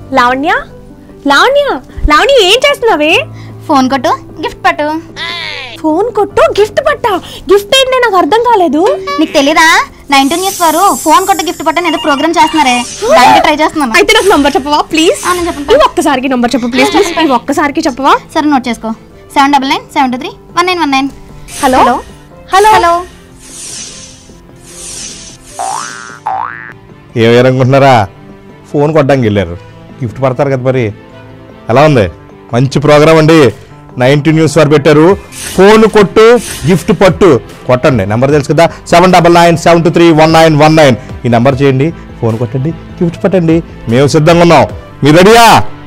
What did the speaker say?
లావణ్య లావణ్య లావణ్య ఏం చేస్తున్నావే ఫోన్ కొట్టు గిఫ్ట్ పట్టు ఫోన్ కొట్టు గిఫ్ట్ పట్టా గిఫ్ట్ ఏంటి నాకు అర్థం కాలేదు నీకు తెలీదా నైన్టీన్ న్యూస్ వారు ఫోన్ కొట్టు గిఫ్ట్ పట్టు అని ఏదో ప్రోగ్రామ్ చేస్తున్నారే దానికి ట్రై చేస్తున్నాను అయితే నాకు నంబర్ చెప్పవా ప్లీజ్ ఆ, నేను చెప్పను. ఇవి ఒక్కసారికి నంబర్ చెప్పు ప్లీజ్ ప్లీజ్ ఇవి ఒక్కసారికి చెప్పవా సరే నోట్ చేసుకో seven double nine seven two three one nine one nine hello hello hello hello ఏమనుకుంటున్నారా ఫోన్ కొట్టడానికి వెళ్ళారు గిఫ్ట్ పడతారు కదా మరి ఎలా ఉంది మంచి ప్రోగ్రామ్ అండి నైన్టీ న్యూస్ వారు పెట్టారు ఫోన్ కొట్టు గిఫ్ట్ పట్టు కొట్టండి నెంబర్ తెలుసు కదా seven double nine seven two three one nine one nine ఈ నెంబర్ చేయండి ఫోన్ కొట్టండి గిఫ్ట్ పట్టండి మేము సిద్ధంగా ఉన్నాం మీరు రెడీయా